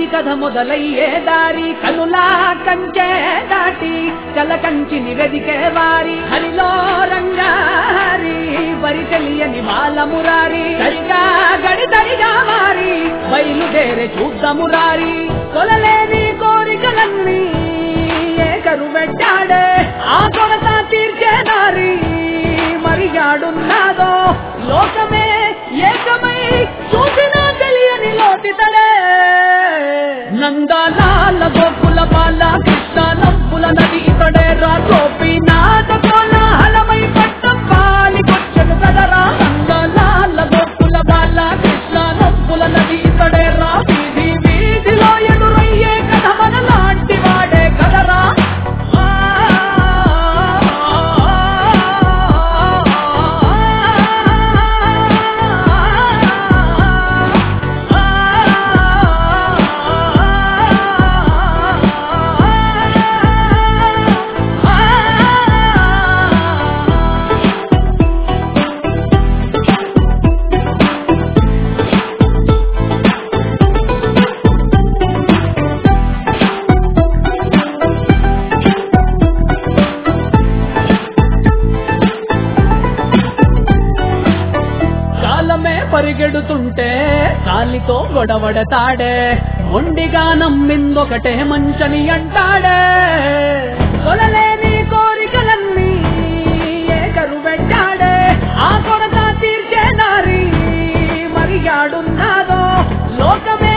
నుంచి కథ మొదలయ్యే దారి కనులా కంచే దాటి కల కంచిని వెదికే వారి హరిలో రంగారి వరి తెలియని వాళ్ళ మురారి సరిగా గడి తరిగా మారి బయలుదేరే చూద్దాము రారి కొలలేని కోరికలన్నీ ఏకరు పెట్టాడే ఆ కొరత తీర్చే దారి మరిగాడున్నాదో లోకమే ఏకమై చూసినా తెలియని లోటితడే నందలాల గోకుల బాల కృష్ణ నవ్వుల నది ఇతడే రా గోపి నాటకోల హలమై పట్టం పాలికొచ్చను కదరా నందలాల గోకుల బాల కృష్ణ నవ్వుల నది ఇతడే రా వీధి వీధిలో ఎదురయ్యే కథ మనలాంటి వాడే కదరా కాలమే పరిగెడుతుంటే కాలితో గొడవడతాడే మొండిగా నమ్మిందొకటే మంచని అంటాడే కొలలేని కోరికలన్నీ ఏకరు పెట్టాడే ఆ కొరత తీర్చే దారి మరిగాడున్నాదో లోకమే